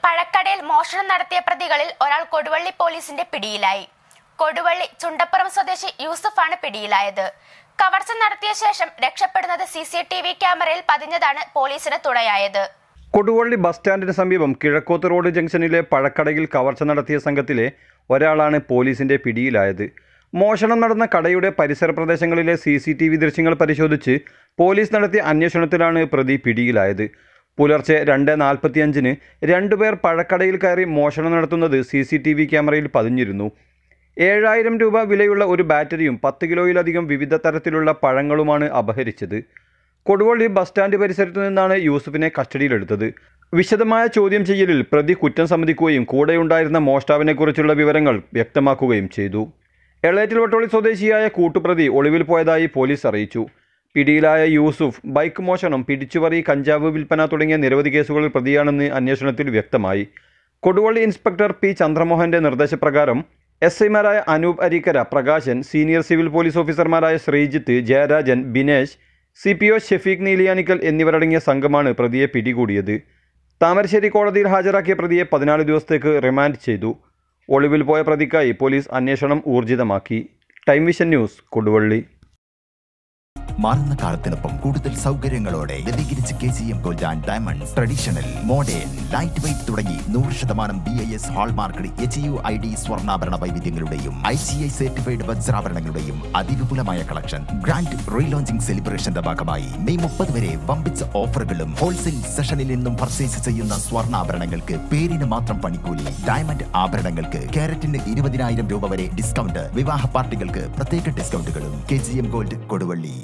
പഴക്കടയിൽ മോഷണം നടത്തിയ പ്രതികളിൽ ഒരാൾ കൊടുവള്ളി പോലീസിന്റെ പിടിയിലായി കൊടുവള്ളി ചുണ്ടപ്പുറം സ്വദേശി യൂസഫാണ് പിടിയിലായത് കവർച്ച നടത്തിയ ശേഷം രക്ഷപ്പെടുന്നത് സി സി ടി വി ക്യാമറയിൽ പതിഞ്ഞതാണ് പോലീസിന് തുണയായത് കൊടുവള്ളി ബസ് സ്റ്റാൻഡിന് സമീപം കിഴക്കോത്ത് റോഡ് ജംഗ്ഷനിലെ പഴക്കടയിൽ കവർച്ച നടത്തിയ സംഘത്തിലെ ഒരാളാണ് പോലീസിന്റെ പിടിയിലായത് മോഷണം നടന്ന കടയുടെ പരിസര പ്രദേശങ്ങളിലെ സി സി ടി വി ദൃശ്യങ്ങൾ പരിശോധിച്ച് പോലീസ് നടത്തിയ അന്വേഷണത്തിലാണ് പ്രതി പിടിയിലായത് പുലർച്ചെ രണ്ട് നാൽപ്പത്തിയഞ്ചിന് രണ്ടുപേർ പഴക്കടയിൽ കയറി മോഷണം നടത്തുന്നത് സി സി ടി വി ക്യാമറയിൽ പതിഞ്ഞിരുന്നു ഏഴായിരം രൂപ വിലയുള്ള ഒരു ബാറ്ററിയും പത്ത് കിലോയിലധികം വിവിധ തരത്തിലുള്ള പഴങ്ങളുമാണ് അപഹരിച്ചത് കൊടുവള്ളി ബസ് സ്റ്റാൻഡ് പരിസരത്തു നിന്നാണ് യൂസഫിനെ കസ്റ്റഡിയിലെടുത്തത് വിശദമായ ചോദ്യം ചെയ്യലിൽ പ്രതി കുറ്റം സമ്മതിക്കുകയും കൂടെയുണ്ടായിരുന്ന മോഷ്ടാവിനെക്കുറിച്ചുള്ള വിവരങ്ങൾ വ്യക്തമാക്കുകയും ചെയ്തു എളേറ്റിൽ വട്ടോളി സ്വദേശിയായ കൂട്ടുപ്രതി ഒളിവിൽ പോയതായി പോലീസ് അറിയിച്ചു പിടിയിലായ യൂസുഫ് ബൈക്ക് മോഷണം പിടിച്ചുപറി കഞ്ചാവ് വിൽപ്പന തുടങ്ങിയ നിരവധി കേസുകളിൽ പ്രതിയാണെന്ന് അന്വേഷണത്തിൽ വ്യക്തമായി കൊടുവള്ളി ഇൻസ്പെക്ടർ പി ചന്ദ്രമോഹന്റെ നിർദ്ദേശപ്രകാരം എസ് ഐമാരായ Anoop Areekkara Prakashan senior civil police ഓഫീസർമാരായ Sreejith Jayarajan Binesh C P O Shefeeq Neeliyanikkal എന്നിവരടങ്ങിയ സംഘമാണ് പ്രതിയെ പിടികൂടിയത് താമരശ്ശേരി കോടതിയിൽ ഹാജരാക്കിയ പ്രതിയെ പതിനാല് ദിവസത്തേക്ക് റിമാൻഡ് ചെയ്തു ഒളിവിൽ പോയ പ്രതിക്കായി പോലീസ് അന്വേഷണം ഊർജിതമാക്കി ടൈം വിഷൻ ന്യൂസ് കൊടുവള്ളി മാറുന്ന കാലത്തിനൊപ്പം കൂടുതൽ സൗകര്യങ്ങളോടെ നവീകരിച്ച് K C M gold and diamonds traditional modern light weight തുടങ്ങി നൂറ് ശതമാനം B I S hallmark H U I D സ്വർണ്ണാഭരണ വൈവിധ്യങ്ങളുടെയും ഐ സി ഐ സർട്ടിഫൈഡ് വജ്രാഭരണങ്ങളുടെയും അതിവിപുലമായ കളക്ഷൻ ഗ്രാൻഡ് റീലോഞ്ചിംഗ് സെലിബ്രേഷന്റെ ഭാഗമായി മെയ് മുപ്പത് വരെ വമ്പിച്ച ഓഫറുകളും ഹോൾസെയിൽ സെഷനിൽ നിന്നും പർച്ചേസ് ചെയ്യുന്ന സ്വർണ്ണാഭരണങ്ങൾക്ക് പേരിന് മാത്രം പണിക്കൂലി ഡയമണ്ട് ആഭരണങ്ങൾക്ക് കാരറ്റിന് ഇരുപതിനായിരം രൂപ വരെ ഡിസ്കൗണ്ട് വിവാഹ പാർട്ടികൾക്ക് പ്രത്യേക ഡിസ്കൗണ്ടുകളും K G M gold Koduvally